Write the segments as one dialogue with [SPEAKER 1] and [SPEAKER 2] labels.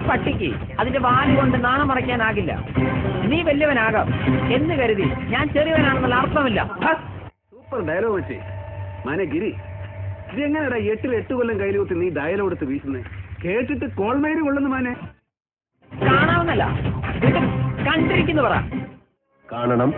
[SPEAKER 1] പട്ടിക്ക് അതിന്റെ വാല് കൊണ്ട് നാണം മറയ്ക്കാനാകില്ല നീ വലിയവനാകാം എന്ന് കരുതി ഞാൻ ചെറിയവനാണെന്നുള്ള അർത്ഥമില്ല ഹ!
[SPEAKER 2] സൂപ്പർ ഡയലോഗ് വെച്ചേ മാനെ ഗിരി ഇത് എങ്ങനെയാടാ എട്ടിൽ എട്ട് കൊല്ലം കയ്യിൽ കുത്തി നീ ഡയലോഗ് എടുത്ത് വീശുന്നേ കേട്ടിട്ട് കോൾമേര് കൊള്ളുന്നു മാനെ
[SPEAKER 1] കാണാവുന്നല്ല ഇത് കണ്ടിരിക്കുന്നു പറ
[SPEAKER 2] കാണണം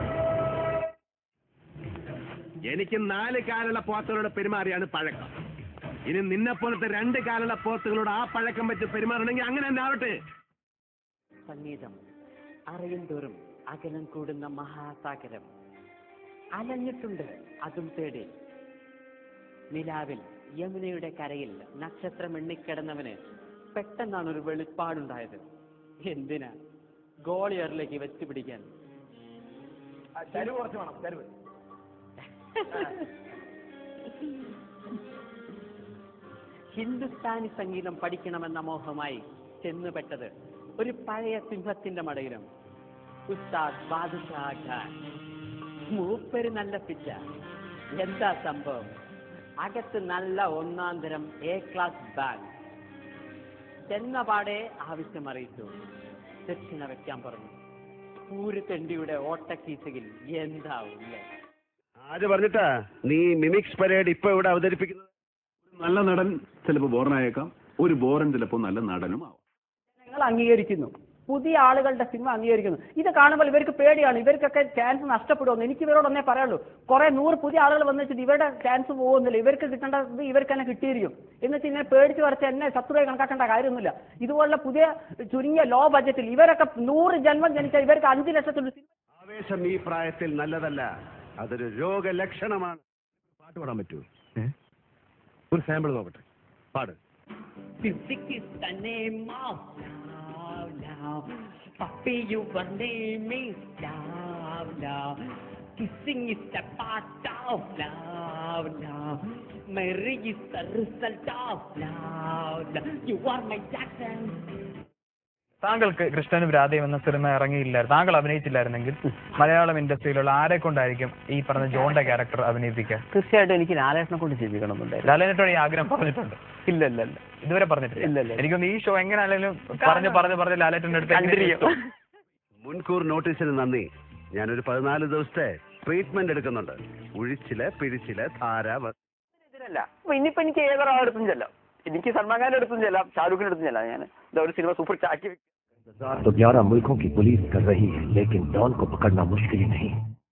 [SPEAKER 3] എനിക്ക് നാല് കാലുള്ള പോത്തുകളോട് പെരുമാറിയാണ് പഴക്കം ഇനി നിന്നെ പോലത്തെ രണ്ട് കാലുള്ള പോത്തുകളോട് ആ പഴക്കം വെച്ച് പെരുമാറണമെങ്കിൽ അങ്ങനെ തന്നെ ആവട്ടെ
[SPEAKER 4] സംഗീതം അറിയും തോറും അകലം കൂടുന്ന മഹാസാഗരം അലഞ്ഞിട്ടുണ്ട് അതും തേടി നിലാവിൽ യമുനയുടെ കരയിൽ നക്ഷത്രം എണ്ണിക്കിടന്നവന് പെട്ടെന്നാണ് ഒരു വെളിപ്പാടുണ്ടായത് എന്തിനാ ഗോളിയറിലേക്ക് വെച്ച് പിടിക്കാൻ ഹിന്ദുസ്ഥാനി സംഗീതം പഠിക്കണമെന്ന മോഹമായി ചെന്നുപെട്ടത് ഒരു പഴയ സിംഹത്തിന്റെ മടയിലും ഉസ്താദ് ബാദുഷാ ഖാൻ മൂപ്പര് നല്ല പിച്ച എന്താ സംഭവം അകത്ത് നല്ല ഒന്നാം തരം എ ക്ലാസ് ബാങ്ക് ചെന്ന പാടെ ആവശ്യം അറിയിച്ചു ദക്ഷിണ വെക്കാൻ പറഞ്ഞു ഊര് തെണ്ടിയുടെ ഓട്ടക്കീസകിൽ എന്താവും അല്ലേ
[SPEAKER 3] ആര് പറഞ്ഞിട്ടാ നീ മിമിക്സ് പരേഡ് ഇപ്പൊ ഇവിടെ അവതരിപ്പിക്കുന്നത്
[SPEAKER 2] നല്ല നടൻ ചിലപ്പോൾ ബോറനായേക്കാം ഒരു ബോറൻ ചിലപ്പോൾ നല്ല നടനും ആവാം
[SPEAKER 5] ഞങ്ങൾ അംഗീകരിക്കുന്നു പുതിയ ആളുകളുടെ സിനിമ അംഗീകരിക്കുന്നു ഇത് കാണുമ്പോൾ ഇവർക്ക് പേടിയാണ് ഇവർക്കൊക്കെ ചാൻസ് നഷ്ടപ്പെടുമെന്ന് എനിക്ക് ഇവരോട് ഒന്നേ പറയുള്ളൂ കുറെ നൂറ് പുതിയ ആളുകൾ വന്നു വെച്ചിട്ട് ഇവരുടെ ചാൻസ് പോകുന്നില്ല ഇവർക്ക് കിട്ടേണ്ടത് ഇവർക്ക് തന്നെ കിട്ടിയിരിക്കും എന്ന് വെച്ച് ഇങ്ങനെ പേടിച്ച് വരച്ച് എന്നെ ശത്രുവായി കണക്കാക്കേണ്ട കാര്യമൊന്നുമില്ല ഇതുപോലുള്ള പുതിയ ചുരുങ്ങിയ ലോ ബജറ്റിൽ ഇവരൊക്കെ നൂറ് ജന്മം ജനിച്ച ഇവർക്ക് അഞ്ച് ലക്ഷത്തിൽ
[SPEAKER 3] ആവേശം ഈ പ്രായത്തിൽ നല്ലതല്ല അതൊരു രോഗലക്ഷണമാണ് പാട്ട് പാടാൻ പറ്റുമോ ഒരു സാമ്പിൾ നോക്കട്ടെ പാട്
[SPEAKER 4] Music is the name of love, love. Puppy, your name is love, love. Kissing is the part of love, love. Marry is the result of love, love. You are my Jackson.
[SPEAKER 6] താങ്കൾക്ക് കൃഷ്ണനും രാധയും എന്ന cinema ഇറങ്ങിയില്ലായിരുന്നു താങ്കൾ അഭിനയിച്ചില്ലായിരുന്നെങ്കിൽ മലയാളം ഇൻഡസ്ട്രിയിലുള്ള ആരെ കൊണ്ടായിരിക്കും ഈ പറഞ്ഞ ജോണിന്റെ character അഭിനയിപ്പിക്കുക
[SPEAKER 5] തീർച്ചയായിട്ടും എനിക്ക് ലാലേഷനെ കൊണ്ട് ചെയ്യിക്കണമെന്നുണ്ടായിരുന്നു
[SPEAKER 6] ലാലേനോട് ഈ ആഗ്രഹം പറഞ്ഞിട്ടുണ്ട്
[SPEAKER 5] ഇല്ല ഇല്ല ഇല്ല
[SPEAKER 6] ഇതുവരെ പറഞ്ഞിട്ടില്ല
[SPEAKER 5] ഇല്ല, ഇല്ല.
[SPEAKER 6] എനിക്കൊന്ന് ഈ ഷോ എങ്ങനെയാണെങ്കിലും പറഞ്ഞു പറഞ്ഞു പറഞ്ഞ് ലാലേട്ടന്റെ അടുത്ത് എങ്ങനെ
[SPEAKER 5] കണ്ടിരിക്കും.
[SPEAKER 3] മുൻകൂർ നോട്ടീസിന് നന്ദി ഞാനൊരു പതിനാല് ദിവസത്തെ ട്രീറ്റ്മെന്റ് എടുക്കുന്നുണ്ട് ഉഴിച്ചില് പിഴിച്ചില് ധാര വ-
[SPEAKER 5] ഇതിനല്ല അപ്പൊ ഇനിയിപ്പോ എനിക്ക് ഏതൊരാളെടുത്തും ചെല്ലാം എനിക്ക് സൽമാൻ ഖാന്റെ അടുത്തും ചെല്ലാം ഷാരൂഖിന്റെ അടുത്തും ചെല്ലാം ഞാൻ ഇതാ ഒരു സിനിമ സൂപ്പർ ചാക്കി
[SPEAKER 7] तो ग्यारह मुल्कों की पुलिस कर रही है लेकिन डॉन को पकड़ना मुश्किल ही नहीं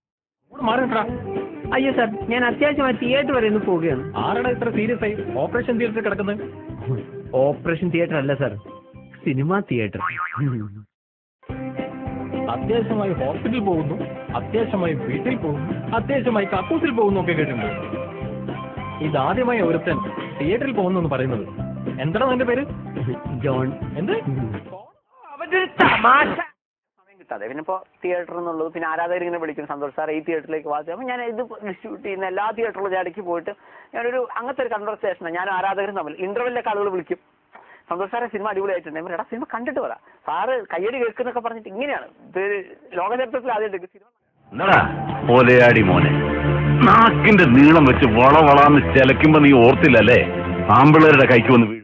[SPEAKER 5] അയ്യോ സാർ ഞാൻ അത്യാവശ്യമായി തിയേറ്റർ വരെ ഒന്ന് പോവുകയാണ്
[SPEAKER 6] ആരുടെ ഇത്ര സീരിയസ് ആയി ഓപ്പറേഷൻ തിയേറ്ററിൽ കിടക്കുന്നത്
[SPEAKER 5] ഓപ്പറേഷൻ തിയേറ്റർ അല്ല സാർ സിനിമ തിയേറ്റർ
[SPEAKER 6] അത്യാവശ്യമായി ഹോസ്പിറ്റലിൽ പോകുന്നു അത്യാവശ്യമായി വീട്ടിൽ പോകുന്നു അത്യാവശ്യമായി കക്കൂസിൽ പോകുന്നു ഒക്കെ കേട്ടിട്ടുണ്ട് ഇതാദ്യമായി ഒരുത്തൻ തിയേറ്ററിൽ പോകുന്നു എന്ന് പറയുന്നത് എന്താണ് നിന്റെ പേര്
[SPEAKER 5] ജോൺ
[SPEAKER 6] എന്ത്
[SPEAKER 5] അവന്റെ തമാശ സമയം കിട്ടാതെ പിന്നെ ഇപ്പോ തിയേറ്റർ എന്നുള്ളത് പിന്നെ ആരാധകർ ഇങ്ങനെ വിളിക്കും സന്തോഷ് സാർ ഈ തിയേറ്ററിലേക്ക് വായിച്ചു അപ്പൊ ഞാൻ ഇത് ഡിസ്ട്രിബ്യൂട്ട് ചെയ്യുന്ന എല്ലാ തിയേറ്ററിലും ഞാൻ ഇടയ്ക്ക് പോയിട്ട് ഞാനൊരു അങ്ങനത്തെ ഒരു കൺവെർസേഷൻ ഞാൻ ആരാധകരും തമ്മിൽ ഇന്റർവെല്ലൊക്കെ ആളുകൾ വിളിക്കും സന്തോഷ് സാറെ സിനിമ അടിപൊളിയായിട്ടുണ്ട് ഞാൻ പറയും, എടാ സിനിമ കണ്ടിട്ട് പറ സാറ് കയ്യടി കേൾക്കുന്നൊക്കെ പറഞ്ഞിട്ട് ഇങ്ങനെയാണ് ഇത് ലോകചരിത്രത്തിൽ ആദ്യമായിട്ട് സിനിമ
[SPEAKER 8] എന്നടാ പോലെയാടി മോനെ നാക്കിന്റെ നീളം വെച്ച് വള വളാന്ന് ചെലക്കുമ്പോ നീ ഓർത്തില്ലല്ലേ ആമ്പിള്ളേരുടെ കൈക്ക് വന്ന് വീഴും.